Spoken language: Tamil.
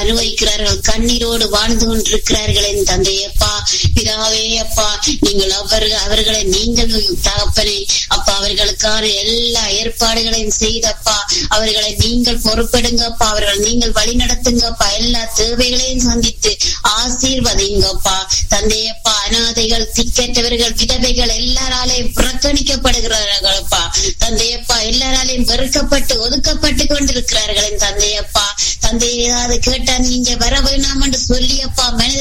அனுபவிக்கிறார்கள் கண்ணீரோடு வாழ்ந்து கொண்டிருக்கிறார்கள் என் தந்தையப்பா பிதாவே அப்பா நீங்கள் அவர்கள் அவர்களை நீங்கள் தகப்பனே அப்பா அவர்களுக்கான எல்லா ஏற்பாடுகளையும் செய்தப்பா அவர்களை நீங்கள் பொறுப்பெடுங்கப்பா அவர்கள் நீங்கள் வழி நடத்துங்கப்பா எல்லா தேவைகளையும் சந்தித்து ஆசீர்வதிங்கப்பா தந்தையப்பா அனாதைகள் திக்கற்றவர்கள் விதவைகள் எல்லாராலையும் புறக்கணிக்கப்படுகிறார்களப்பா தந்தையப்பா எல்லாராலையும் வெறுக்கப்பட்டு ஒதுக்கப்பட்டு கொண்டிருக்கிறார்கள் என் தந்தையப்பா தந்தை ஏதாவது கேட்டா நீங்க வர வேணாம் என்று சொல்லியப்பா மனித